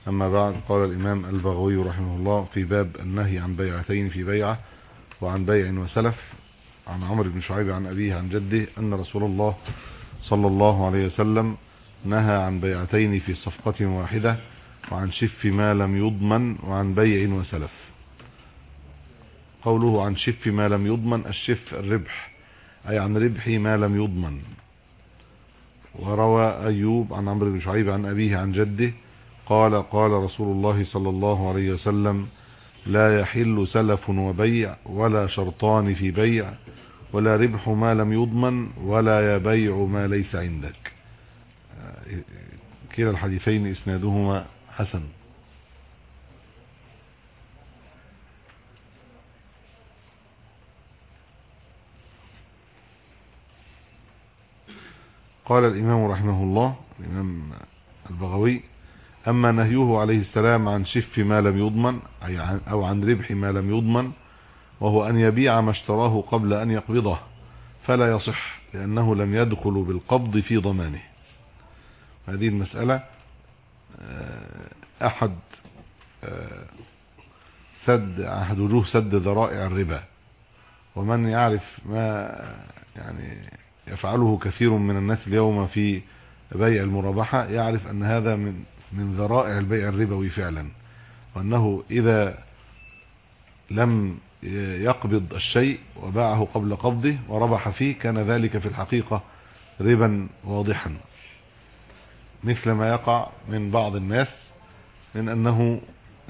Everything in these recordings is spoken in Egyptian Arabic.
أما بعد قال الإمام البغوي رحمه الله في باب النهي عن بيعتين في بيعة وعن بيع وسلف عن عمرو بن شعيب عن أبيه عن جده أن رسول الله صلى الله عليه وسلم نهى عن بيعتين في صفقة واحدة وعن شف ما لم يضمن وعن بيع وسلف قوله عن شف ما لم يضمن الشف الربح أي عن ربح ما لم يضمن وروى أيوب عن عمرو بن شعيب عن أبيه عن جده قال قال رسول الله صلى الله عليه وسلم لا يحل سلف وبيع ولا شرطان في بيع ولا ربح ما لم يضمن ولا يبيع ما ليس عندك كلا الحديثين اسنادهما حسن قال الإمام رحمه الله الإمام البغوي أما نهيه عليه السلام عن شف ما لم يضمن أو عن ربح ما لم يضمن وهو أن يبيع ما اشتراه قبل أن يقبضه فلا يصح لأنه لم يدخل بالقبض في ضمانه هذه المسألة أحد سد أحد وجوه سد ذرائع الربا ومن يعرف ما يعني يفعله كثير من الناس اليوم في بيع المرابحة يعرف أن هذا من من ذرائع البيع الربوي فعلا وأنه إذا لم يقبض الشيء وباعه قبل قبضه وربح فيه كان ذلك في الحقيقة ربا واضحا مثل ما يقع من بعض الناس من أنه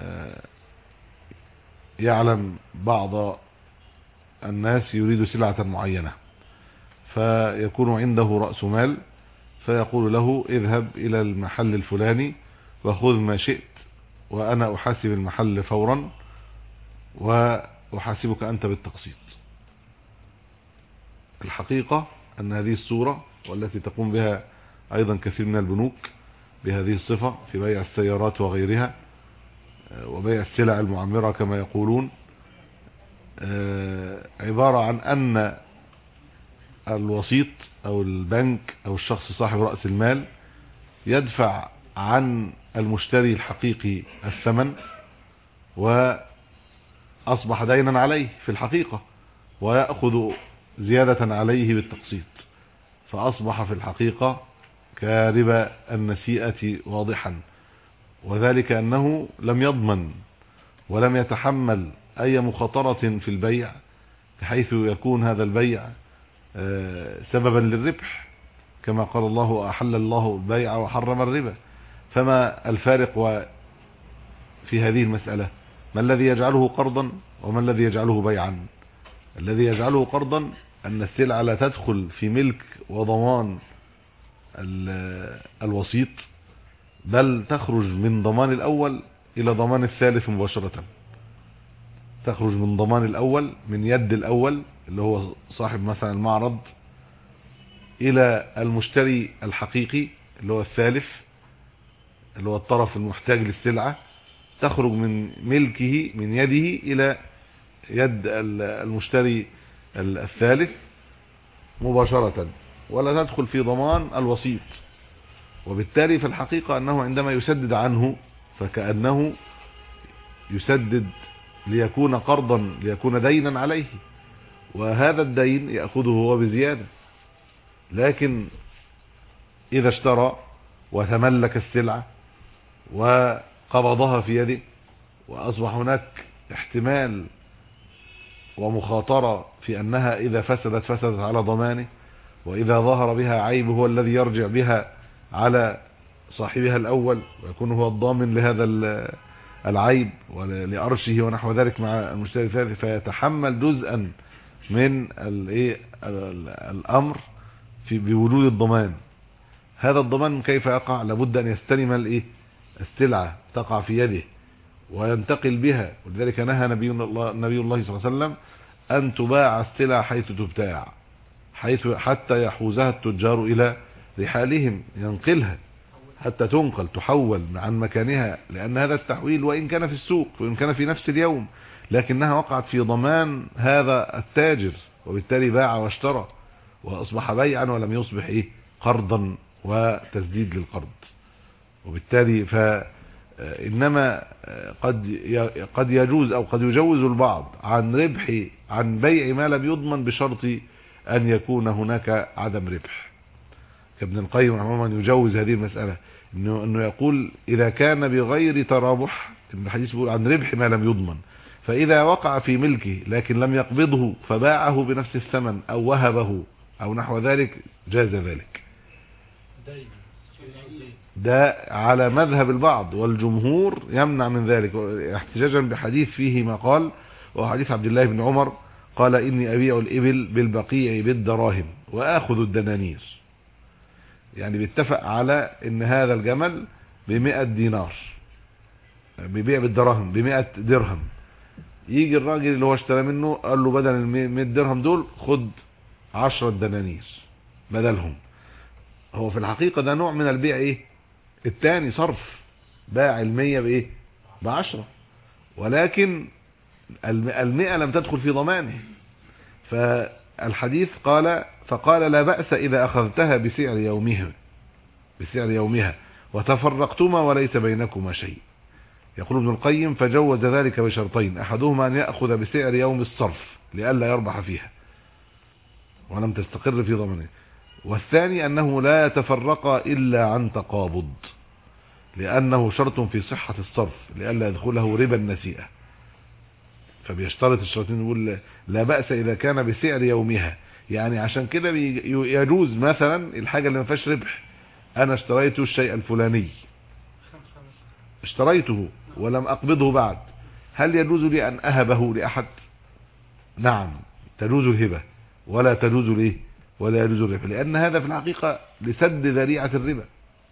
يعلم بعض الناس يريد سلعة معينة فيكون عنده رأس مال فيقول له اذهب إلى المحل الفلاني وخذ ما شئت وأنا أحاسب المحل فورا وأحاسبك أنت بالتقسيط الحقيقة أن هذه الصورة والتي تقوم بها أيضا كثير من البنوك بهذه الصفة في بيع السيارات وغيرها وبيع السلع المعمرة كما يقولون عبارة عن أن الوسيط أو البنك أو الشخص صاحب رأس المال يدفع عن المشتري الحقيقي الثمن وأصبح دينا عليه في الحقيقة ويأخذ زيادة عليه بالتقسيط فأصبح في الحقيقة كاربة النسيئة واضحا وذلك أنه لم يضمن ولم يتحمل أي مخاطرة في البيع بحيث يكون هذا البيع سببا للربح كما قال الله أحل الله البيع وحرم الربا فما الفارق في هذه المسألة ما الذي يجعله قرضا وما الذي يجعله بيعا الذي يجعله قرضا أن السلعة لا تدخل في ملك وضمان الوسيط بل تخرج من ضمان الأول إلى ضمان الثالث مباشرة تخرج من ضمان الأول من يد الأول اللي هو صاحب مثلا المعرض إلى المشتري الحقيقي اللي هو الثالث اللي هو الطرف المحتاج للسلعة تخرج من ملكه من يده إلى يد المشتري الثالث مباشرة ولا تدخل في ضمان الوسيط وبالتالي في الحقيقة أنه عندما يسدد عنه فكأنه يسدد ليكون قرضا ليكون دينا عليه وهذا الدين يأخذه هو بزيادة لكن إذا اشترى وتملك السلعة وقبضها في يده وأصبح هناك احتمال ومخاطرة في أنها إذا فسدت فسدت على ضمانه وإذا ظهر بها عيب هو الذي يرجع بها على صاحبها الأول ويكون هو الضامن لهذا العيب ولأرشه ونحو ذلك مع المشتري الثالث فيتحمل جزءا من الايه الأمر في بوجود الضمان هذا الضمان كيف يقع لابد أن يستلم الايه السلعة تقع في يده وينتقل بها ولذلك نهى نبي الله نبي الله صلى الله عليه وسلم أن تباع السلع حيث تبتاع حيث حتى يحوزها التجار إلى رحالهم ينقلها حتى تنقل تحول عن مكانها لأن هذا التحويل وإن كان في السوق وإن كان في نفس اليوم لكنها وقعت في ضمان هذا التاجر وبالتالي باع واشترى وأصبح بيعا ولم يصبح إيه قرضا وتسديد للقرض وبالتالي ف آه، انما آه، قد ي- قد يجوز او قد يجوز البعض عن ربح عن بيع ما لم يضمن بشرط ان يكون هناك عدم ربح كابن القيم رحمه الله يجوز هذه المسألة انه انه يقول اذا كان بغير ترابح الحديث بيقول عن ربح ما لم يضمن فاذا وقع في ملكه لكن لم يقبضه فباعه بنفس الثمن او وهبه او نحو ذلك جاز ذلك دايما ده على مذهب البعض والجمهور يمنع من ذلك احتجاجا بحديث فيه ما قال وحديث عبد الله بن عمر قال إني أبيع الإبل بالبقيع بالدراهم وآخذ الدنانير يعني بيتفق على ان هذا الجمل بمئة دينار بيبيع بالدراهم بمئة درهم يجي الراجل اللي هو اشترى منه قال له بدل المئة درهم دول خد عشرة دنانير بدلهم هو في الحقيقة ده نوع من البيع ايه التاني صرف باع المية بايه بعشرة ولكن الم- المئة لم تدخل في ضمانه فالحديث قال فقال لا بأس إذا أخذتها بسعر يومها بسعر يومها وتفرقتما وليس بينكما شيء يقول ابن القيم فجوز ذلك بشرطين أحدهما أن يأخذ بسعر يوم الصرف لئلا يربح فيها ولم تستقر في ضمانه والثاني أنه لا يتفرق إلا عن تقابض لأنه شرط في صحة الصرف لئلا يدخله ربا النسيئة فبيشترط الشرطين يقول لا بأس إذا كان بسعر يومها يعني عشان كده بي- يجوز مثلا الحاجة اللي ما فيهاش ربح أنا اشتريت الشيء الفلاني اشتريته ولم أقبضه بعد هل يجوز لي أن أهبه لأحد نعم تجوز الهبة ولا تجوز ليه ولا يجوز الربح لأن هذا في الحقيقة لسد ذريعة الربا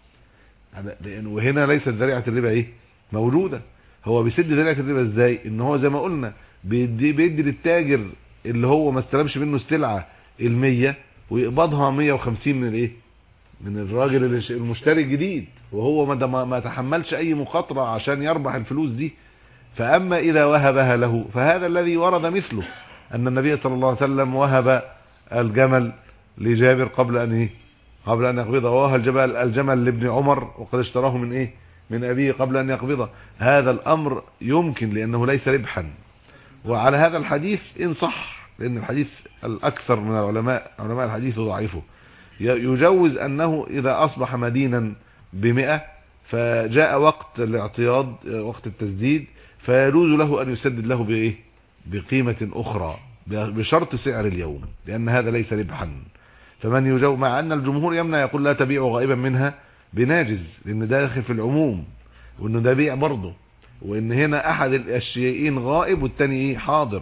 يعني لأن وهنا ليست ذريعة الربا ايه موجودة هو بيسد ذريعة الربا ازاي ان هو زي ما قلنا بيدي, بيدي للتاجر اللي هو ما استلمش منه السلعة المية ويقبضها 150 من الايه من الراجل اللي ش- المشتري الجديد وهو ما, ده ما, ما تحملش اي مخاطرة عشان يربح الفلوس دي فاما اذا وهبها له فهذا الذي ورد مثله ان النبي صلى الله عليه وسلم وهب الجمل لجابر قبل ان ايه قبل ان يقبضه ووهب الجبل الجمل لابن عمر وقد اشتراه من ايه من ابيه قبل ان يقبضه هذا الامر يمكن لانه ليس ربحا وعلى هذا الحديث ان صح لان الحديث الاكثر من العلماء علماء الحديث ضعيفه ي- يجوز انه اذا اصبح مدينا بمئة فجاء وقت الاعتياض وقت التسديد فيجوز له ان يسدد له بايه بقيمة اخرى بشرط سعر اليوم لان هذا ليس ربحا فمن يجو مع ان الجمهور يمنع يقول لا تبيع غائبا منها بناجز لان ده داخل في العموم وانه ده بيع برضه وان هنا احد الاشيائين غائب والتاني ايه حاضر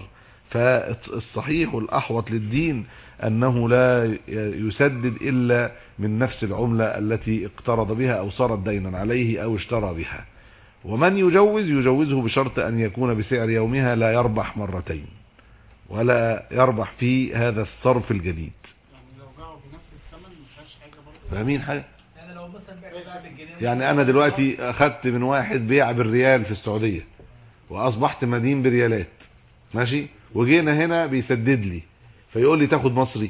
فالصحيح والاحوط للدين انه لا يسدد الا من نفس العملة التي اقترض بها او صارت دينا عليه او اشترى بها ومن يجوز يجوزه بشرط ان يكون بسعر يومها لا يربح مرتين ولا يربح في هذا الصرف الجديد يعني لو باعوا بنفس الثمن ما فيهاش حاجه برضه فاهمين حاجة يعني لو مثلا بعت بقى بالجنيه يعني انا دلوقتي اخدت من واحد بيع بالريال في السعودية واصبحت مدين بريالات ماشي وجينا هنا بيسدد لي فيقول لي تاخد مصري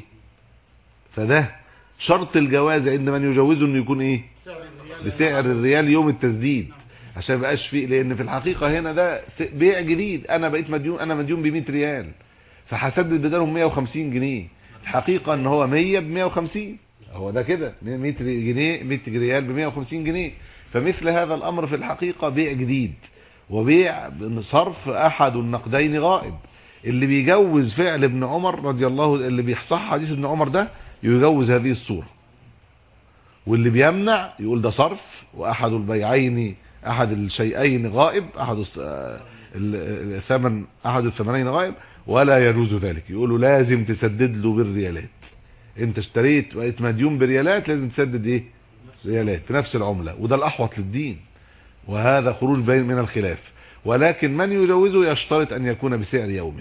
فده شرط الجواز عند من يجوزه انه يكون ايه سعر الريال بسعر الريال يوم التسديد عشان ما يبقاش فيه لان في الحقيقة هنا ده س- بيع جديد انا بقيت مديون انا مديون ب 100 ريال فهسدد بدلهم 150 جنيه الحقيقة ان هو 100 ب 150 هو ده كده 100 جنيه 100 ريال ب 150 جنيه فمثل هذا الامر في الحقيقة بيع جديد وبيع صرف احد النقدين غائب اللي بيجوز فعل ابن عمر رضي الله اللي بيصح حديث ابن عمر ده يجوز هذه الصورة واللي بيمنع يقول ده صرف واحد البيعين احد الشيئين غائب احد الس- آه، ال- الثمن احد الثمنين غائب ولا يجوز ذلك يقولوا لازم تسدد له بالريالات انت اشتريت بقيت مديون بريالات لازم تسدد ايه ريالات بنفس العملة وده الاحوط للدين وهذا خروج بين من الخلاف ولكن من يجوزه يشترط ان يكون بسعر يومه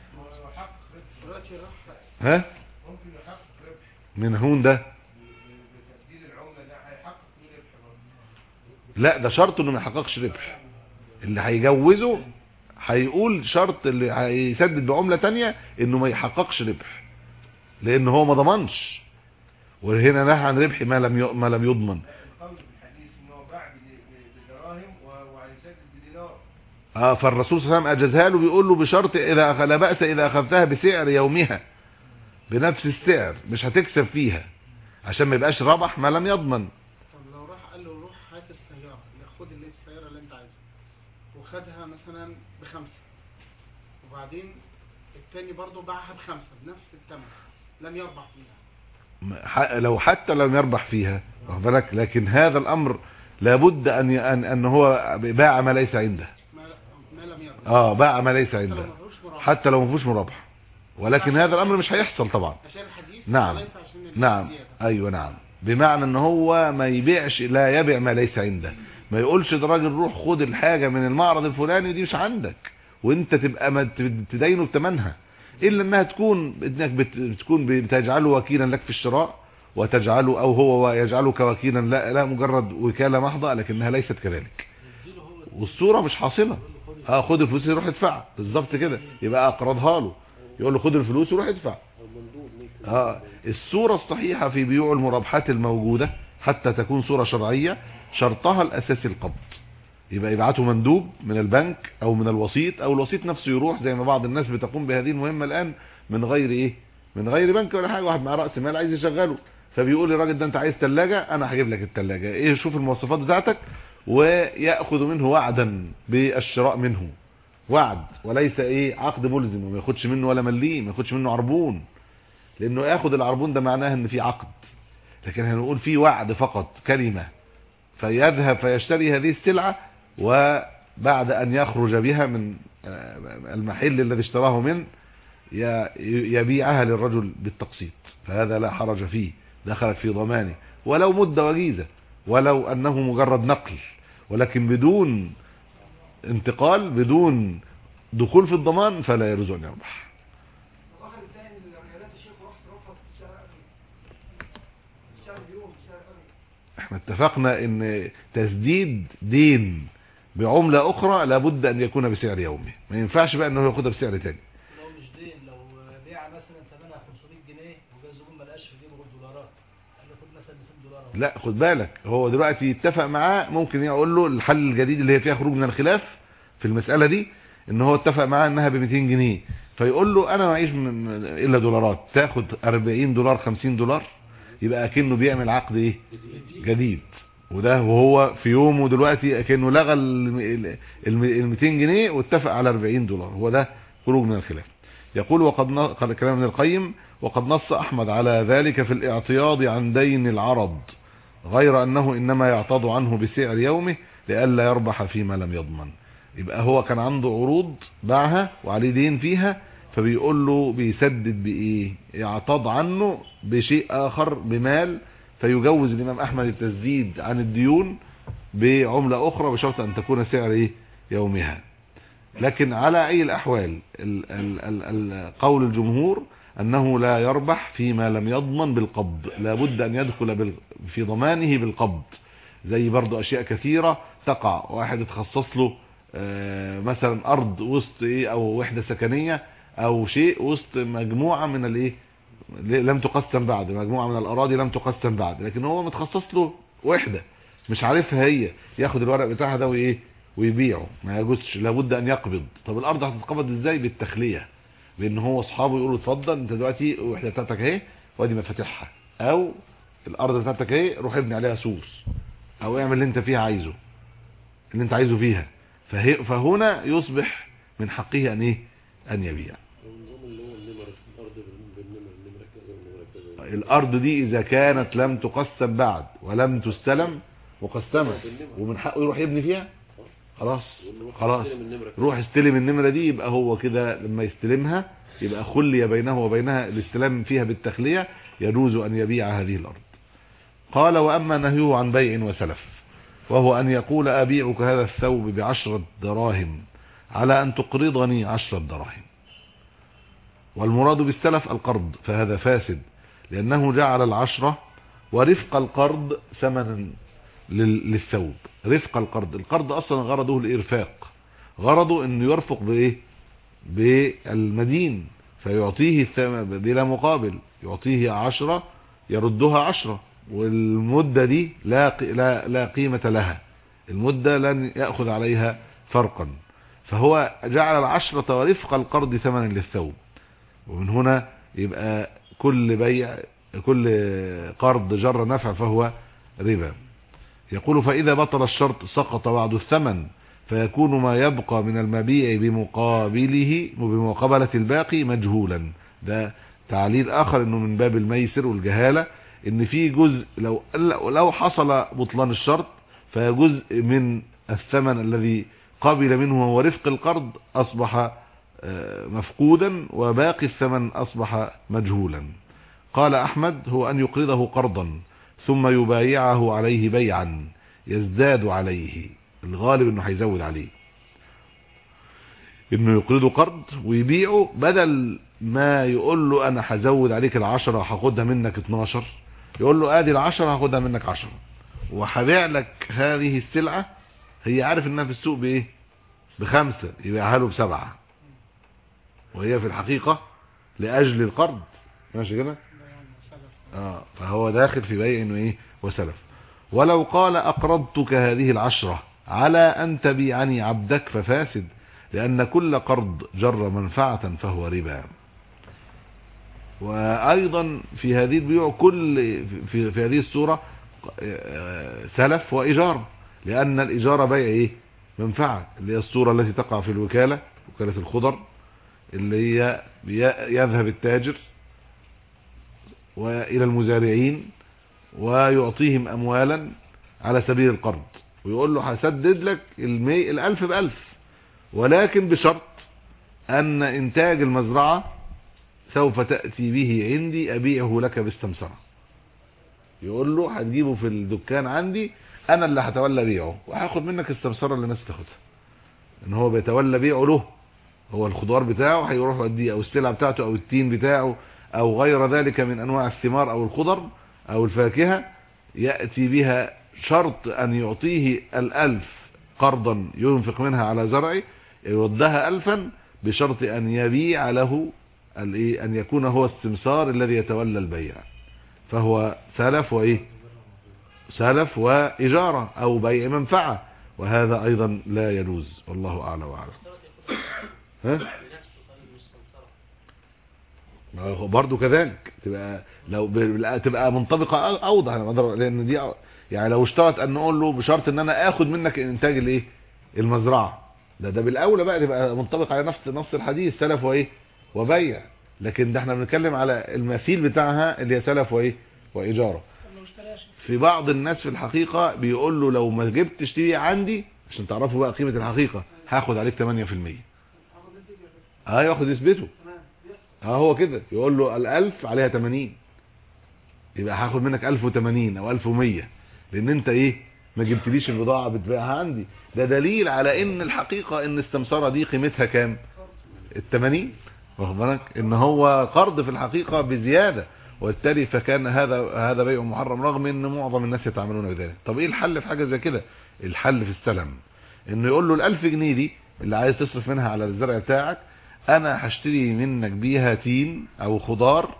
دلوقتي راح ها ممكن يحقق ربح من هون ده بتسديد العملة ده هيحقق فيه ربح برضه لا ده شرط انه ما يحققش ربح اللي هيجوزه هيقول شرط اللي هيسدد بعملة تانية انه ما يحققش ربح لان هو ما ضمنش وهنا نهى عن ربح ما لم ي- ما لم يضمن القول في الحديث ان هو باع ب- ب- بدراهم و- وهيسدد بدينار اه فالرسول صلى الله عليه وسلم اجازها له بيقول له بشرط اذا أخ- لا باس اذا اخذتها بسعر يومها بنفس السعر مش هتكسب فيها عشان ما يبقاش ربح ما لم يضمن طب لو راح قال له روح هات السيارة لا خد اللي السيارة اللي انت عايزها وخدها مثلا بخمسة وبعدين التاني برضه باعها بخمسة بنفس الثمن لم يربح فيها م- ح- لو حتى لم يربح فيها واخد بالك لكن هذا الامر لابد ان ي- ان ان هو باع ما ليس عنده ما, ما لم يربح اه باع ما ليس حتى لو عنده ما فيهوش مرابح حتى لو ما فيهوش مرابحه ولكن هذا الامر مش هيحصل طبعا عشان الحديث نعم. وليس عشان ال- نعم الزيادة. ايوه نعم بمعنى ان هو ما يبيعش لا يبيع ما ليس عنده ما يقولش ده راجل روح خد الحاجه من المعرض الفلاني دي مش عندك وانت تبقى ما ت- تدينه بثمنها الا انها تكون انك بت- بتكون بتجعله وكيلا لك في الشراء وتجعله او هو يجعلك وكيلا لا لا مجرد وكاله محضه لكنها ليست كذلك يديله هو والصوره مش حاصله اه خد الفلوس يروح يدفعها بالظبط كده يبقى اقرضها له يقول له خد الفلوس وروح ادفع اه الصورة الصحيحة في بيوع المرابحات الموجودة حتى تكون صورة شرعية شرطها الاساسي القبض يبقى يبعته مندوب من البنك او من الوسيط او الوسيط نفسه يروح زي ما بعض الناس بتقوم بهذه المهمة الان من غير ايه من غير بنك ولا حاجة واحد مع رأس مال عايز يشغله فبيقول للراجل ده انت عايز ثلاجة انا هجيب لك الثلاجة ايه شوف المواصفات بتاعتك ويأخذ منه وعدا بالشراء منه وعد وليس ايه عقد ملزم وما ياخدش منه ولا مليم ما ياخدش منه عربون لانه ياخد العربون ده معناه ان في عقد لكن هنقول في وعد فقط كلمة فيذهب فيشتري هذه السلعة وبعد ان يخرج بها من آه، المحل الذي اشتراه منه ي- يبيعها للرجل بالتقسيط فهذا لا حرج فيه دخلت في ضمانه ولو مدة وجيزة ولو انه مجرد نقل ولكن بدون انتقال بدون دخول في الضمان فلا يجوز ان يربح واحد تاني من الريالات الشيخ رحت رفض السعر أغلى السعر اليوم سعر أغلى احنا اتفقنا ان تسديد دين بعملة اخرى لابد ان يكون بسعر يومي ما ينفعش بقى انه ياخدها بسعر تاني لو مش دين لو بيع مثلا ثمنها 500 جنيه وجا الزبون ما لقاش في جيبه غير دولارات قال له خد مثلا 200 دولار أهو. لا خد بالك هو دلوقتي يتفق معاه ممكن يقول له الحل الجديد اللي هي فيها خروج من الخلاف في المسألة دي ان هو اتفق معاه انها ب 200 جنيه فيقول له انا معيش من- من- الا دولارات تاخد 40 دولار 50 دولار يبقى اكنه بيعمل عقد ايه جديد وده وهو في يومه دلوقتي اكنه لغى ال ال 200 جنيه واتفق على 40 دولار هو ده خروج من الخلاف يقول وقد ن- قال كلام ابن القيم وقد نص احمد على ذلك في الاعتياض عن دين العرض غير انه انما يعتض عنه بسعر يومه لئلا يربح فيما لم يضمن يبقى هو كان عنده عروض باعها وعليه دين فيها فبيقول له بيسدد بايه يعتض عنه بشيء اخر بمال فيجوز الامام احمد التسديد عن الديون بعملة اخرى بشرط ان تكون سعر ايه يومها لكن على اي الاحوال ال ال ال ال قول الجمهور انه لا يربح فيما لم يضمن بالقبض لابد ان يدخل بال في ضمانه بالقبض زي برضو اشياء كثيرة تقع واحد اتخصص له آه، مثلا ارض وسط ايه او وحدة سكنية او شيء وسط مجموعة من الايه لم تقسم بعد مجموعة من الاراضي لم تقسم بعد لكن هو متخصص له وحدة مش عارفها هي ياخد الورق بتاعها ده وايه ويبيعه ما يجوزش لابد ان يقبض طب الارض هتتقبض ازاي بالتخلية بان هو اصحابه يقولوا اتفضل انت دلوقتي الوحدة بتاعتك اهي وادي مفاتيحها او الارض بتاعتك اهي روح ابني عليها سور او اعمل اللي انت فيها عايزه اللي انت عايزه فيها فهي فهنا يصبح من حقه ان ايه ان يبيع النظام اللي هو النمر الارض بالنمر النمره كذا والنمره كذا الارض دي اذا كانت لم تقسم بعد ولم تستلم مقسمة ومن حقه يروح يبني فيها خلاص خلاص روح استلم النمرة دي يبقى هو كده لما يستلمها يبقى خلي بينه وبينها الاستلام فيها بالتخلية يجوز ان يبيع هذه الارض قال واما نهيه عن بيع وسلف وهو ان يقول ابيعك هذا الثوب بعشرة دراهم على ان تقرضني عشرة دراهم والمراد بالسلف القرض فهذا فاسد لأنه جعل العشرة ورفق القرض ثمنا لل- للثوب رفق القرض القرض أصلا غرضه الإرفاق غرضه أنه يرفق بإيه بالمدين فيعطيه الثمن بلا مقابل يعطيه عشرة يردها عشرة والمدة دي لا, قي- لا, لا قيمة لها المدة لن يأخذ عليها فرقا فهو جعل العشرة ورفق القرض ثمنا للثوب ومن هنا يبقى كل بيع كل قرض جر نفع فهو ربا يقول فإذا بطل الشرط سقط بعد الثمن فيكون ما يبقى من المبيع بمقابله وبمقابلة الباقي مجهولا ده تعليل آخر انه من باب الميسر والجهالة ان في جزء لو لو حصل بطلان الشرط فجزء من الثمن الذي قبل منه وهو رفق القرض أصبح آه، مفقودا وباقي الثمن أصبح مجهولا قال أحمد هو أن يقرضه قرضا ثم يبايعه عليه بيعا يزداد عليه الغالب انه هيزود عليه انه يقرضه قرض ويبيعه بدل ما يقول له انا هزود عليك العشرة وهاخدها منك 12 يقول له ادي العشرة هاخدها منك 10 وهبيع لك هذه السلعة هي عارف انها في السوق بايه بخمسة يبيعها له بسبعة وهي في الحقيقة لاجل القرض ماشي كده اه فهو داخل في بيع انه ايه وسلف ولو قال اقرضتك هذه العشرة على ان تبيعني عبدك ففاسد لان كل قرض جر منفعة فهو ربا وايضا في هذه البيوع كل في, في هذه الصورة آه، سلف وايجار لان الايجار بيع ايه منفعة اللي هي الصورة التي تقع في الوكالة وكالة الخضر اللي هي بي- يذهب التاجر والى المزارعين ويعطيهم اموالا على سبيل القرض ويقول له هسدد لك المي الالف بالف ولكن بشرط ان انتاج المزرعة سوف تأتي به عندي ابيعه لك بالسمسرة يقول له هتجيبه في الدكان عندي انا اللي هتولى بيعه وهاخد منك السمسرة اللي الناس تاخدها ان هو بيتولى بيعه له هو الخضار بتاعه هيروح يوديه او السلعة بتاعته او التين بتاعه او غير ذلك من انواع الثمار او الخضر او الفاكهة يأتي بها شرط ان يعطيه الالف قرضا ينفق منها على زرعه يردها الفا بشرط ان يبيع له الايه ان يكون هو السمسار الذي يتولى البيع فهو سلف وايه سلف واجارة او بيع منفعة وهذا ايضا لا يجوز والله اعلى واعلم ها ما هو برضه كذلك تبقى لو ب... لا، تبقى منطبقه أو- اوضح أنا أقدر- لان دي أو- يعني لو اشترط ان نقول له بشرط ان انا اخد منك انتاج الايه المزرعه ده ده بالاولى بقى تبقى منطبق على نفس نفس الحديث سلف وايه وبيع لكن ده احنا بنتكلم على المثيل بتاعها اللي هي سلف وايه واجاره لو اشتراش في بعض الناس في الحقيقه بيقول له لو ما جبتش تبيع عندي عشان تعرفوا بقى قيمه الحقيقه هاخد عليك 8% هاخد الدنيا بس اه ياخد يثبته تمام يحصل اه هو كده يقول له الالف عليها 80 يبقى هاخد منك 1080 او 1100 لان انت ايه ما جبتليش البضاعه بتبيعها عندي ده دليل على ان الحقيقه ان السمسره دي قيمتها كام ال 80 واخد بالك ان هو قرض في الحقيقه بزياده وبالتالي فكان هذا هذا بيع محرم رغم ان معظم الناس يتعاملون بذلك طب ايه الحل في حاجه زي كده الحل في السلم انه يقول له ال1000 جنيه دي اللي عايز تصرف منها على الزرع بتاعك انا هشتري منك بيها تين او خضار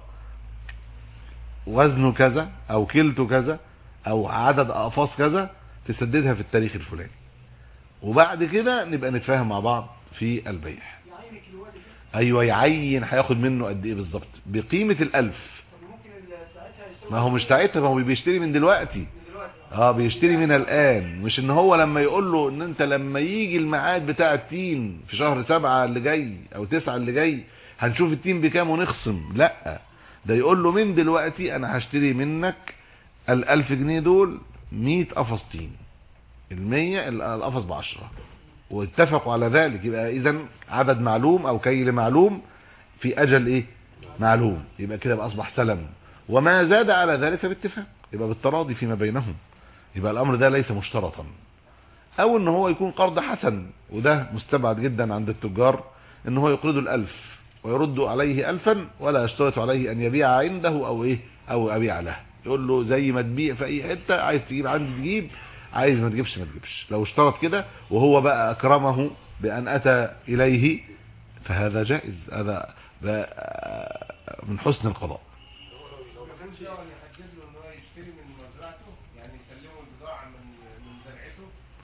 وزنه كذا او كيلته كذا او عدد اقفاص كذا تسددها في التاريخ الفلاني وبعد كده نبقى نتفاهم مع بعض في البيع يعينك الوقت كده ايوه يعين هياخد منه قد ايه بالظبط بقيمه الالف طب ممكن ال- ساعتها يسوي ما هو مش ساعتها ما هو بيشتري من دلوقتي من دلوقتي اه بيشتري من الان مش ان هو لما يقول له ان انت لما يجي الميعاد بتاع التين في شهر سبعة اللي جاي او تسعة اللي جاي هنشوف التين بكام ونخصم لا ده يقول له من دلوقتي انا هشتري منك الالف جنيه دول مية قفص تين المية القفص بعشرة واتفقوا على ذلك يبقى اذا عدد معلوم او كيل معلوم في اجل ايه معلوم يبقى كده بقى اصبح سلم وما زاد على ذلك باتفاق يبقى بالتراضي فيما بينهم يبقى الامر ده ليس مشترطا او ان هو يكون قرض حسن وده مستبعد جدا عند التجار ان هو يقرضه الالف ويرد عليه الفا ولا يشترط عليه ان يبيع عنده او ايه او ابيع له يقول له زي ما تبيع في اي حته عايز تجيب عندي تجيب عايز ما تجيبش ما تجيبش لو اشترط كده وهو بقى اكرمه بان اتى اليه فهذا جائز هذا ده من حسن القضاء ما كانش يقعد يحدد له ان هو يشتري من مزرعته يعني يسلمه البضاعه من من زرعته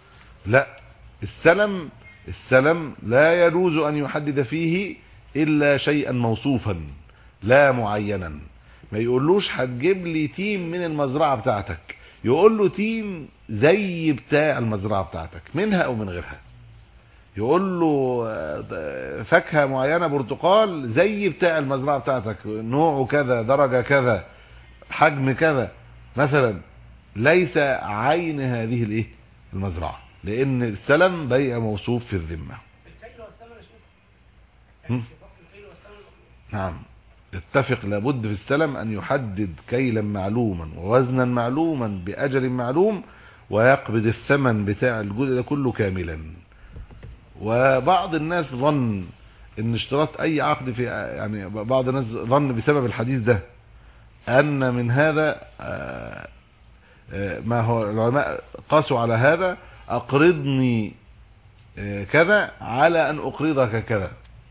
لا السلم السلم لا يجوز ان يحدد فيه الا شيئا موصوفا لا معينا ما يقولوش هتجيب لي تيم من المزرعة بتاعتك يقول له تيم زي بتاع المزرعة بتاعتك منها او من غيرها يقول له آه، فاكهة معينة برتقال زي بتاع المزرعة بتاعتك نوعه كذا درجة كذا حجم كذا مثلا ليس عين هذه الايه المزرعة لان السلم بيع موصوف في الذمة الكيل والثمن يا شيخ هم؟ الكيل والثمن نعم اتفق لابد في السلم ان يحدد كيلا معلوما ووزنا معلوما باجل معلوم ويقبض الثمن بتاع الجزء ده كله كاملا وبعض الناس ظن ان اشتراط اي عقد في يعني بعض الناس ظن بسبب الحديث ده ان من هذا آه، آه، ما هو العلماء قاسوا على هذا اقرضني آه، كذا على ان اقرضك كذا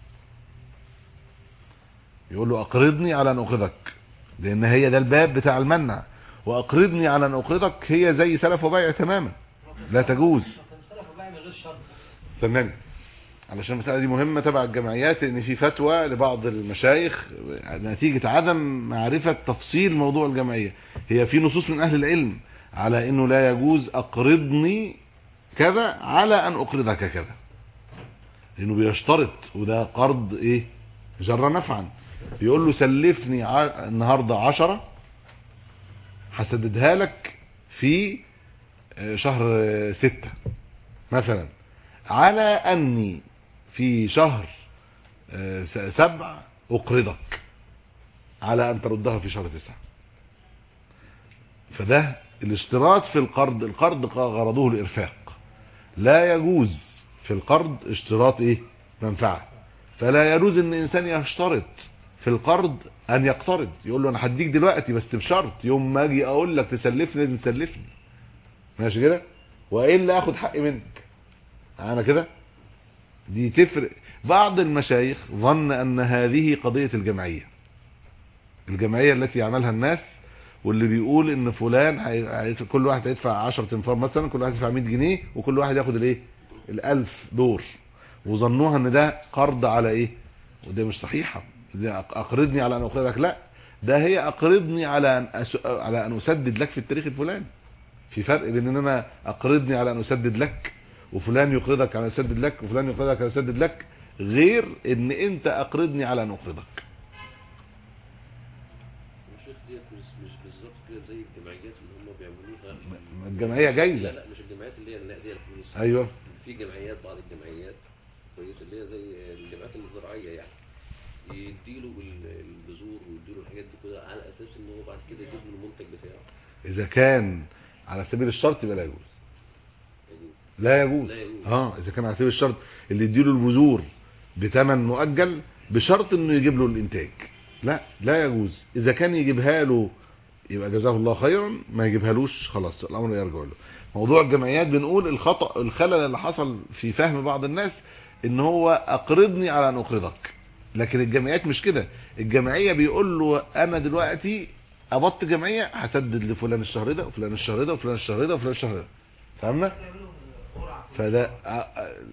يقول له اقرضني على ان اقرضك لان هي ده الباب بتاع المنع واقرضني على ان اقرضك هي زي سلف وبيع تماما لا تجوز كان سلف وبيع من غير شرط استناني علشان المسألة دي مهمة تبع الجمعيات ان في فتوى لبعض المشايخ نتيجة عدم معرفة تفصيل موضوع الجمعية هي في نصوص من اهل العلم على انه لا يجوز اقرضني كذا على ان اقرضك كذا لانه بيشترط وده قرض ايه جر نفعا يقول له سلفني ع- النهاردة عشرة هسددها لك في آه، شهر آه، ستة مثلا على اني في شهر آه، س- سبع اقرضك على ان تردها في شهر تسعة فده الاشتراط في القرض القرض غرضه الارفاق لا يجوز في القرض اشتراط ايه منفعة فلا يجوز ان انسان يشترط في القرض ان يقترض يقول له انا هديك دلوقتي بس بشرط يوم ما اجي اقول لك تسلفني لازم تسلفني ماشي كده والا اخد حقي منك انا كده دي تفرق بعض المشايخ ظن ان هذه قضية الجمعية الجمعية التي يعملها الناس واللي بيقول ان فلان هي... هي... كل واحد هيدفع 10 تنفار مثلا كل واحد يدفع 100 جنيه وكل واحد ياخد الايه الالف دور وظنوها ان ده قرض على ايه وده مش صحيحة دي أق- اقرضني على ان اقرضك لا ده هي اقرضني على ان أس... على ان اسدد لك في التاريخ الفلاني في فرق بين ان انا اقرضني على ان اسدد لك وفلان يقرضك على ان اسدد لك وفلان يقرضك على ان اسدد لك غير ان انت اقرضني على ان اقرضك الشيخ ديت مش مش بالظبط كده زي الجمعيات اللي هم بيعملوها ما الجمعية جايزة لا لا مش الجمعيات اللي هي النقديه الفلوس ايوه في جمعيات بعض الجمعيات كويس اللي هي زي الجمعيات الزراعيه يعني يديله ال- البذور ويديله الحاجات دي كلها على اساس ان هو بعد كده يجيب له المنتج بتاعه اذا كان على سبيل الشرط يبقى لا يجوز يعني لا يجوز لا يجوز. اه اذا كان على سبيل الشرط اللي يديله البذور بثمن مؤجل بشرط انه يجيب له الانتاج لا لا يجوز اذا كان يجيبها له يبقى جزاه الله خيرا ما يجيبهالوش خلاص الامر يرجع له موضوع الجمعيات بنقول الخطا الخلل اللي حصل في فهم بعض الناس ان هو اقرضني على ان اقرضك لكن الجمعيات مش كده الجمعيه بيقول له انا دلوقتي قبضت جمعيه هسدد لفلان الشهر ده وفلان الشهر ده وفلان الشهر ده وفلان الشهر ده فهمنا فده ع-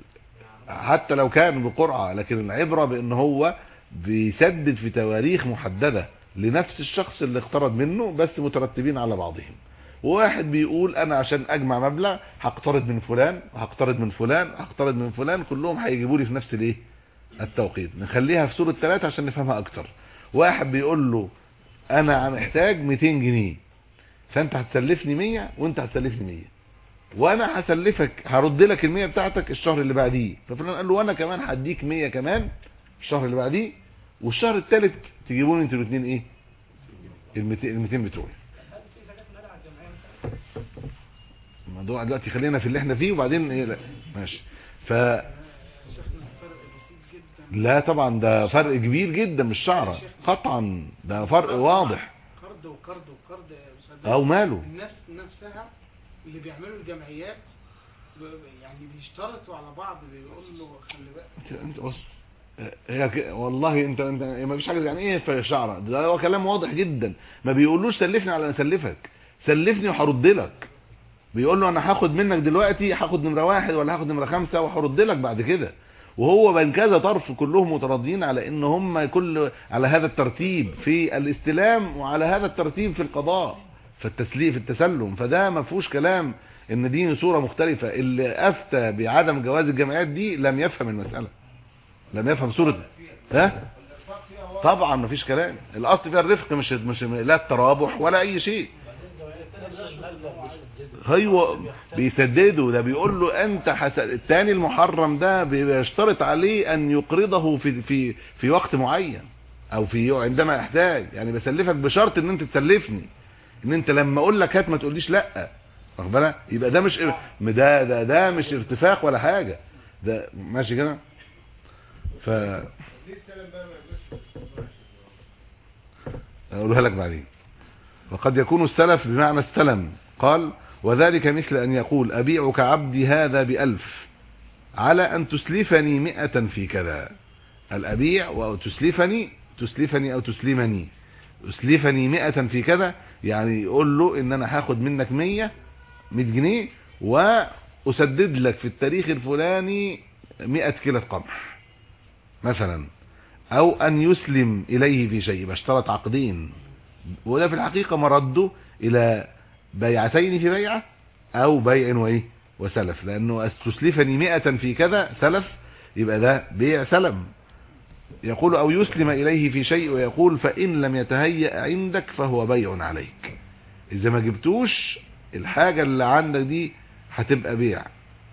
حتى لو كان بقرعة لكن العبرة بان هو بيسدد في تواريخ محددة لنفس الشخص اللي اقترض منه بس مترتبين على بعضهم وواحد بيقول انا عشان اجمع مبلغ هقترض من فلان وهقترض من فلان هقترض من فلان كلهم هيجيبوا لي في نفس الايه التوقيت نخليها في صورة ثلاثة عشان نفهمها اكتر واحد بيقول له انا محتاج 200 جنيه فانت هتسلفني 100 وانت هتسلفني 100 وانا هسلفك هرد لك ال100 بتاعتك الشهر اللي بعديه ففلان قال له وانا كمان هديك 100 كمان الشهر اللي بعديه والشهر الثالث تجيبوا لي انتوا الاثنين ايه ال 200 ال 200 بتوعي هل في زكاة مال على الجمعية مثلا؟ الموضوع دلوقتي خلينا في اللي احنا فيه وبعدين ايه لا ماشي ف شيخنا الفرق بسيط جدا لا طبعا ده فرق كبير جدا مش شعره قطعا ده فرق واضح قرض وقرض وقرض صدق. او ماله الناس نفسها اللي بيعملوا الجمعيات ب- يعني بيشترطوا على بعض بيقول له خلي بالك انت بص هي ك- والله انت انت ما فيش حاجه يعني ايه في شعره ده هو كلام واضح جدا ما بيقولوش سلفني على ان اسلفك سلفني وهرد لك بيقول له انا هاخد منك دلوقتي هاخد نمره واحد ولا هاخد نمره خمسة وهرد لك بعد كده وهو بين كذا طرف كلهم متراضيين على ان هم كل على هذا الترتيب في الاستلام وعلى هذا الترتيب في القضاء في التسليم في التسلم فده ما فيهوش كلام ان دي صورة مختلفة اللي افتى بعدم جواز الجمعيات دي لم يفهم المسألة لم يفهم صورة ها طبعا ما فيش كلام الاصل فيها الرفق مش مش لا الترابح ولا اي شيء هو بيسدده ده بيقول له انت حس... التاني المحرم ده بيشترط عليه ان يقرضه في في في وقت معين او في عندما يحتاج يعني بسلفك بشرط ان انت تسلفني ان انت لما اقول لك هات ما تقوليش لا واخد بالك يبقى ده مش ده ده ده مش ارتفاق ولا حاجه ده ماشي كده ف ليه السلام بقى ما يجوزش في الموضوع يا شيخ؟ اقولها لك بعدين وقد يكون السلف بمعنى السلم قال وذلك مثل أن يقول أبيعك عبدي هذا بألف على أن تسلفني مئة في كذا الأبيع وتسلفني تسلفني أو تسلمني تسلفني مئة في كذا يعني يقول له إن أنا هاخد منك مية مئة جنيه وأسدد لك في التاريخ الفلاني مئة كيلة قمح مثلا أو أن يسلم إليه في شيء يبقى اشترط عقدين وده في الحقيقة مرده إلى بيعتين في بيعة أو بيع وإيه وسلف لأنه تسلفني مئة في كذا سلف يبقى ده بيع سلم يقول أو يسلم إليه في شيء ويقول فإن لم يتهيأ عندك فهو بيع عليك إذا ما جبتوش الحاجة اللي عندك دي هتبقى بيع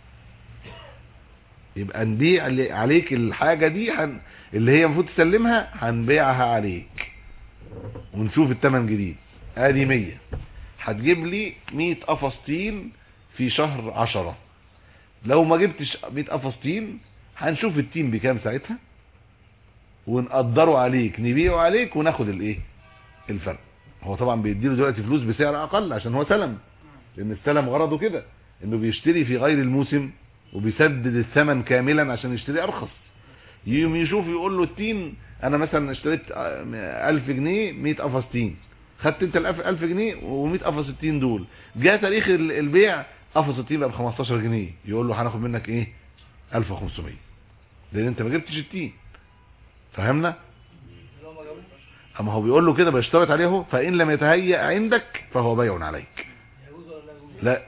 يبقى نبيع اللي- عليك الحاجة دي هن... اللي هي المفروض تسلمها هنبيعها عليك ونشوف التمن جديد ادي 100 هتجيب لي 100 قفص طين في شهر 10 لو ما جبتش 100 قفص طين هنشوف التين بكام ساعتها ونقدره عليك نبيعه عليك وناخد الايه الفرق هو طبعا بيديله دلوقتي فلوس بسعر اقل عشان هو سلم لان السلم غرضه كده انه بيشتري في غير الموسم وبيسدد الثمن كاملا عشان يشتري ارخص يوم يشوف يقول له التين انا مثلا اشتريت آه، 1000 جنيه 100 قفص تين خدت انت ال 1000 جنيه و100 قفص التين دول جاء تاريخ ال- البيع قفص التين بقى ب 15 جنيه يقول له هناخد منك ايه 1500 لان انت ما جبتش التين فهمنا لو ما جابوش اما هو بيقول له كده بيشترط عليه اهو فان لم يتهيأ عندك فهو بيع عليك يجوز ولا لا يجوز؟ لا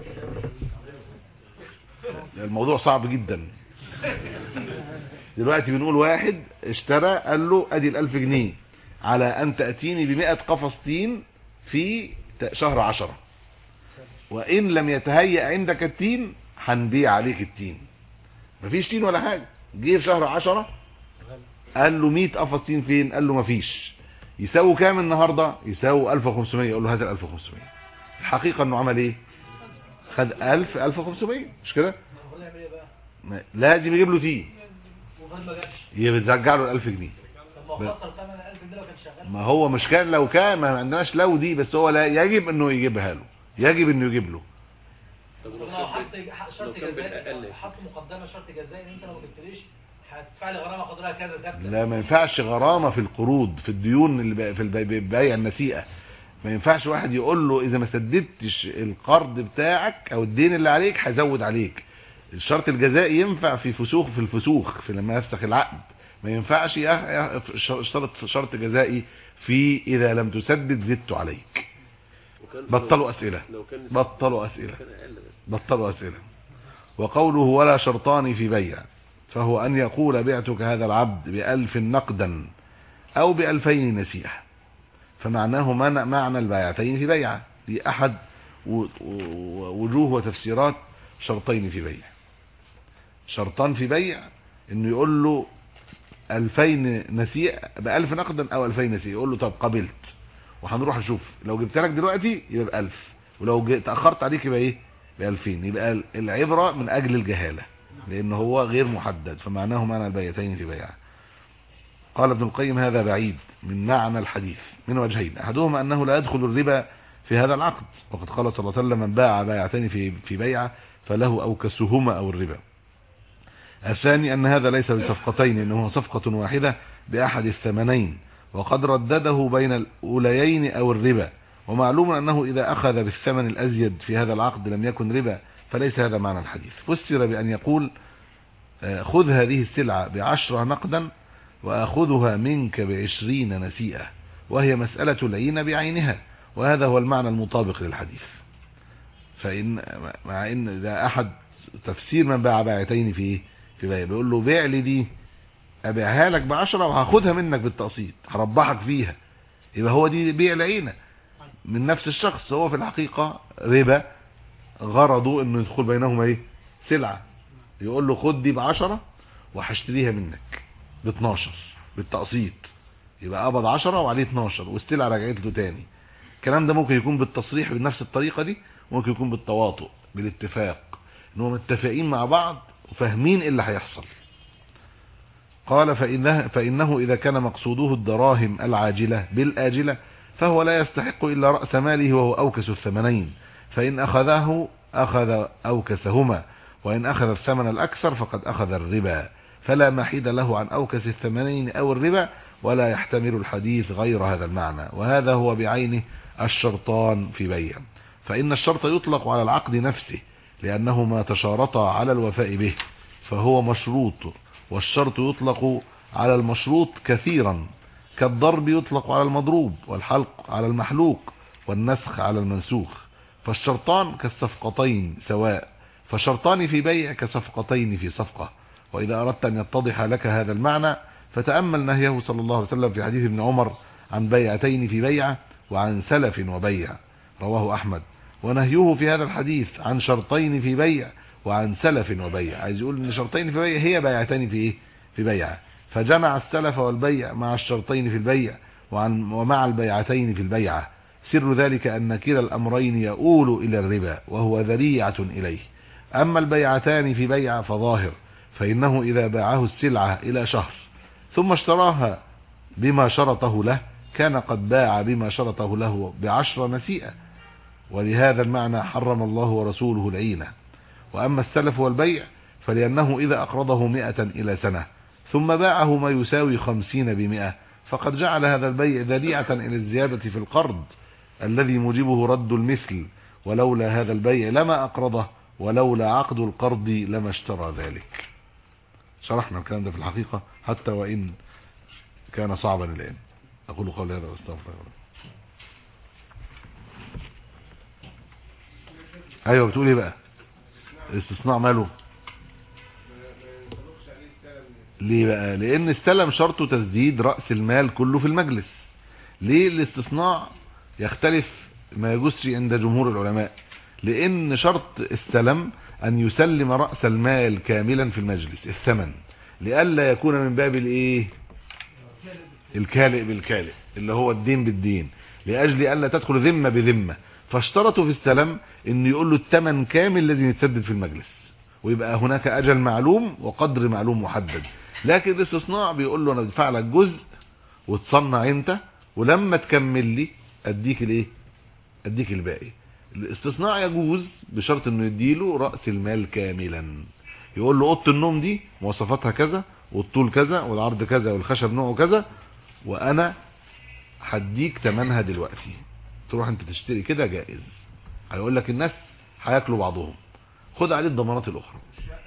الموضوع صعب جدا دلوقتي بنقول واحد اشترى قال له ادي الالف جنيه على ان تأتيني بمئة قفص تين في ت- شهر عشرة وان لم يتهيأ عندك التين هنبيع عليك التين مفيش تين ولا حاجة جه في شهر عشرة قال له 100 قفص تين فين قال له مفيش يساوي كام النهاردة يساوي 1500 يقول له هات ال 1500 الحقيقة انه عمل ايه خد 1000 1500 مش كده المفروض يعمل ايه بقى؟ ما- لازم يجيب له تين وفضل ما جابش يرجع له ال 1000 جنيه طب ما هو خسر ثمن 1000 جنيه لو كان شغال ما هو مش كان لو كان ما عندناش لو دي بس هو لا يجب انه يجيبها له يجب انه يجيب له طب طب لو لو حط كان حط لو شرط كان جزائي بالأقل. حط مقدمه شرط جزائي ان انت لو ما جبتليش هتدفع لي غرامه قدرها كذا ثابته لا ما ينفعش غرامة في القروض في الديون اللي بقى- في البي- بيع النسيئة ما ينفعش واحد يقول له اذا ما سددتش القرض بتاعك او الدين اللي عليك هزود عليك الشرط الجزائي ينفع في فسوخ في الفسوخ في لما يفسخ العقد ما ينفعش يح- يح- شرط شرط جزائي في اذا لم تسدد زدت عليك وكان بطلوا اسئله لو كان بطلوا اسئله كان اقل بس بطلوا أسئلة وقوله ولا شرطان في بيع فهو أن يقول بعتك هذا العبد بألف نقدا أو بألفين نسيحة فمعناه من- معنى البيعتين في بيعة دي أحد و- و- وجوه وتفسيرات شرطين في بيع شرطان في بيع انه يقول له ألفين نسيء بألف نقدا أو ألفين نسيء يقول له طب قبلت وهنروح نشوف لو جبت لك دلوقتي يبقى بألف ولو جي- تأخرت عليك يبقى ايه بألفين يبقى ال- العبرة من أجل الجهالة لأن هو غير محدد فمعناه معنى البيعتين في بيعة قال ابن القيم هذا بعيد من معنى الحديث من وجهين أحدهما أنه لا يدخل الربا في هذا العقد وقد قال صلى الله عليه وسلم من باع بيعتين في في بيعة فله أوكسهما أو الربا الثاني أن هذا ليس بصفقتين إنه صفقة واحدة بأحد الثمنين وقد ردده بين الأوليين أو الربا ومعلوم أنه إذا أخذ بالثمن الأزيد في هذا العقد لم يكن ربا فليس هذا معنى الحديث فسر بأن يقول آه، خذ هذه السلعة بعشرة نقدا وأخذها منك بعشرين نسيئة وهي مسألة العين بعينها وهذا هو المعنى المطابق للحديث فإن مع إن ده أحد تفسير من باع باعتين في إيه؟ في بيع بيقول له بيع لي دي أبيعها لك بعشرة وهاخدها منك بالتقسيط هربحك فيها يبقى هو دي بيع العينة من نفس الشخص هو في الحقيقة ربا غرضه انه يدخل بينهما ايه سلعة يقول له خد دي بعشرة وهشتريها منك ب 12 بالتقسيط يبقى قبض 10 وعليه 12 والسلعة رجعت له تاني الكلام ده ممكن يكون بالتصريح بنفس الطريقة دي ممكن يكون بالتواطؤ بالاتفاق انهم متفقين مع بعض وفاهمين ايه اللي هيحصل قال فإنه, فإنه إذا كان مقصوده الدراهم العاجلة بالآجلة فهو لا يستحق إلا رأس ماله وهو أوكس الثمنين فإن أخذه أخذ أوكسهما وإن أخذ الثمن الأكثر فقد أخذ الربا فلا محيد له عن أوكس الثمنين أو الربا ولا يحتمل الحديث غير هذا المعنى وهذا هو بعينه الشرطان في بيع فإن الشرط يطلق على العقد نفسه لأنه ما تشارطا على الوفاء به فهو مشروط والشرط يطلق على المشروط كثيرا كالضرب يطلق على المضروب والحلق على المحلوق والنسخ على المنسوخ فالشرطان كالصفقتين سواء فشرطان في بيع كصفقتين في صفقة وإذا أردت أن يتضح لك هذا المعنى فتأمل نهيه صلى الله عليه وسلم في حديث ابن عمر عن بيعتين في بيعة وعن سلف وبيع رواه أحمد ونهيه في هذا الحديث عن شرطين في بيع وعن سلف وبيع عايز يقول ان شرطين في بيع هي بيعتين في ايه في بيع فجمع السلف والبيع مع الشرطين في البيع وعن ومع البيعتين في البيعة سر ذلك أن كلا الأمرين يؤول إلى الربا وهو ذريعة إليه أما البيعتان في بيع فظاهر فإنه إذا باعه السلعة إلى شهر ثم اشتراها بما شرطه له كان قد باع بما شرطه له بعشر نسيئة ولهذا المعنى حرم الله ورسوله العينة وأما السلف والبيع فلأنه إذا أقرضه مئة إلى سنة ثم باعه ما يساوي خمسين بمئة فقد جعل هذا البيع ذريعة إلى الزيادة في القرض الذي موجبه رد المثل ولولا هذا البيع لما أقرضه ولولا عقد القرض لما اشترى ذلك شرحنا الكلام ده في الحقيقة حتى وإن كان صعبا الآن أقول قولي هذا واستغفر الله أيوة بتقول ايه بقى الاستثناء ماله ليه بقى لان استلم شرطه تسديد رأس المال كله في المجلس ليه الاستثناء يختلف ما يجوزش عند جمهور العلماء لان شرط استلم ان يسلم رأس المال كاملا في المجلس الثمن لئلا يكون من باب الايه الكالئ بالكالئ اللي هو الدين بالدين لاجل الا تدخل ذمه بذمه فاشترطوا في السلم ان يقول له الثمن كامل لازم يتسدد في المجلس ويبقى هناك اجل معلوم وقدر معلوم محدد لكن الاستثناء بيقول له انا ادفع لك جزء وتصنع انت ولما تكمل لي اديك الايه اديك الباقي الاستثناء يجوز بشرط انه يديله راس المال كاملا يقول له اوضه النوم دي مواصفاتها كذا والطول كذا والعرض كذا والخشب نوعه كذا وانا هديك ثمنها دلوقتي تروح انت تشتري كده جائز هيقول لك الناس هياكلوا بعضهم خد عليه الضمانات الاخرى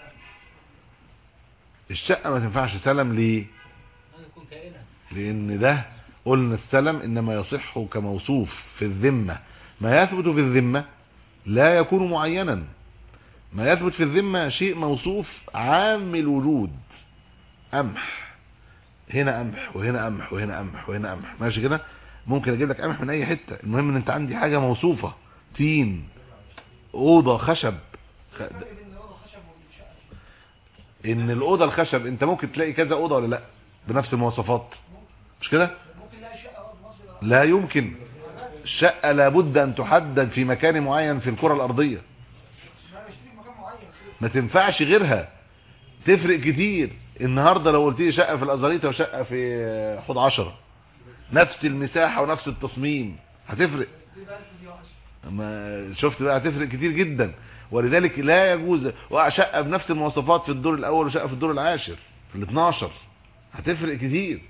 الشقه ما تنفعش سلم ليه لازم يكون كائنا لان ده قلنا السلم انما يصح كموصوف في الذمه ما يثبت في الذمه لا يكون معينا ما يثبت في الذمه شيء موصوف عام الوجود قمح هنا قمح وهنا قمح وهنا قمح وهنا قمح ماشي كده ممكن اجيب لك قمح من اي حته المهم ان انت عندي حاجه موصوفه تين اوضه خشب خ- الفرق بين الأوضة خشب والشقة ان الاوضه الخشب انت ممكن تلاقي كذا اوضه ولا لا بنفس المواصفات مش كده ممكن نلاقي شقة أرض مصر لا يمكن الشقه لابد ان تحدد في مكان معين في الكره الارضيه احنا بنشتري في مكان معين ما تنفعش غيرها تفرق كتير النهارده لو قلت لي شقه في الازاريطه وشقه في حوض عشرة نفس المساحه ونفس التصميم هتفرق دي بقى دي عشرة ما شفت بقى هتفرق كتير جدا ولذلك لا يجوز وقع شقه بنفس المواصفات في الدور الاول وشقه في الدور العاشر في ال 12 هتفرق كتير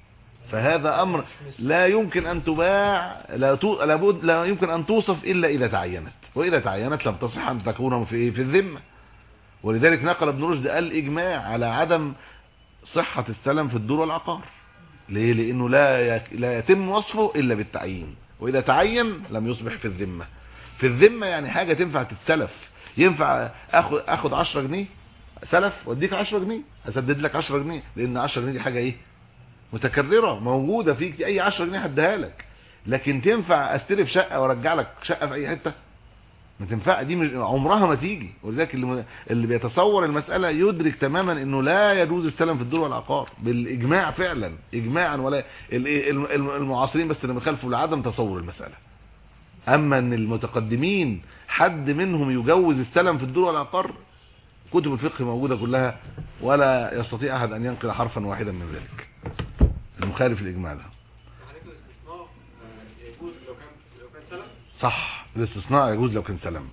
فهذا امر لا يمكن ان تباع لا تو... لابد لا يمكن ان توصف الا اذا تعينت واذا تعينت لم تصح ان تكون في إيه؟ في الذمه ولذلك نقل ابن رشد الاجماع على عدم صحه السلم في الدور والعقار ليه لانه لا يك... لا يتم وصفه الا بالتعيين واذا تعين لم يصبح في الذمه في الذمه يعني حاجه تنفع تتسلف ينفع اخد اخد 10 جنيه سلف واديك 10 جنيه اسدد لك 10 جنيه لان 10 جنيه دي حاجه ايه متكرره موجوده فيك اي 10 جنيه هديها لك لكن تنفع استلف شقه وارجع لك شقه في اي حته ما تنفع دي مش عمرها ما تيجي ولذلك اللي, اللي بيتصور المساله يدرك تماما انه لا يجوز السلم في الدور والعقار بالاجماع فعلا اجماعا ولا ال- ال- ال- المعاصرين بس اللي بيخالفوا لعدم تصور المساله اما ان المتقدمين حد منهم يجوز السلم في الدور والعقار كتب الفقه موجوده كلها ولا يستطيع احد ان ينقل حرفا واحدا من ذلك المخالف الاجماع ده حضرتك الاستثناء آه، يجوز لو كان لو كان سلف صح الاستثناء يجوز لو كان سلم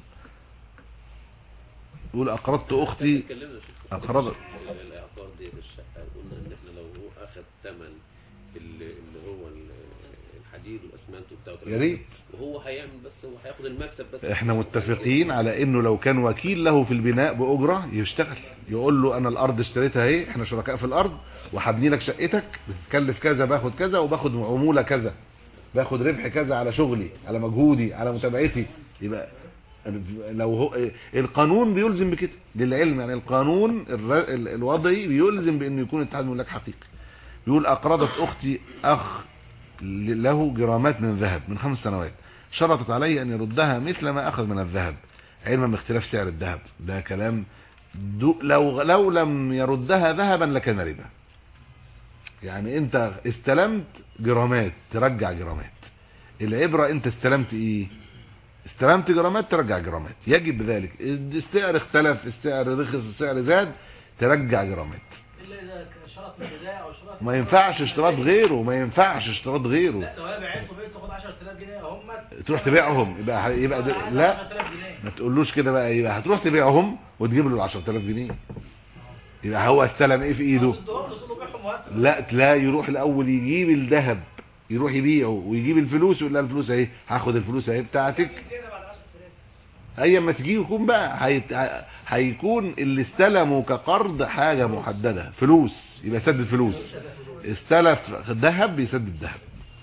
يقول اقرضت اختي اتكلمنا يا شيخ. أقرض. الاعقار دي في الشقه قلنا ان احنا لو هو اخذ ثمن اللي اللي هو ال- الحديد والاسمنت وبتاع يا ريت وهو هيعمل بس هو هياخد المكسب بس احنا متفقين على انه لو كان وكيل له في البناء باجره يشتغل يقول له انا الارض اشتريتها اهي احنا شركاء في الارض وهبني لك شقتك بتتكلف كذا باخد كذا وباخد عموله كذا باخد ربح كذا على شغلي على مجهودي على متابعتي يبقى لو هو القانون بيلزم بكده للعلم يعني القانون الر- ال- الوضعي بيلزم بانه يكون اتحاد ملاك حقيقي بيقول اقرضت اختي اخ ل- له جرامات من ذهب من خمس سنوات شرطت علي ان يردها مثل ما اخذ من الذهب علما باختلاف سعر الذهب ده كلام دو لو لو لم يردها ذهبا لكان ربا يعني انت استلمت جرامات ترجع جرامات العبرة انت استلمت ايه استلمت جرامات ترجع جرامات يجب ذلك السعر اختلف السعر رخص السعر زاد ترجع جرامات الا اذا شرط من البدايه او شرط ما ينفعش اشتراط غيره ما ينفعش اشتراط غيره لا لو هي بعت وبقيت تاخد 10000 جنيه هم تروح تبيعهم يبقى يبقى ده- لا 10000 جنيه ما تقولوش كده بقى يبقى هتروح تبيعهم وتجيب له ال 10000 جنيه يبقى هو استلم ايه في ايده تصدقهم تصدقوا بيعهم وهات لا لا يروح الاول يجيب الذهب يروح يبيعه ويجيب الفلوس ويقول لها الفلوس اهي هاخد الفلوس اهي بتاعتك كده بعد 10000 ايا ما تجي يكون بقى هيت... ه- هيكون اللي استلموا كقرض حاجه محدده فلوس يبقى يسدد فلوس استلف ذهب بيسدد ذهب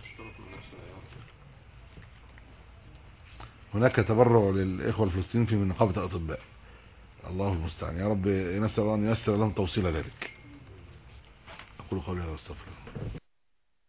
هناك تبرع للاخوه الفلسطينيين في نقابه الاطباء الله المستعان يا رب نسال الله ان ييسر لهم توصيل ذلك اقول قولي هذا واستغفر الله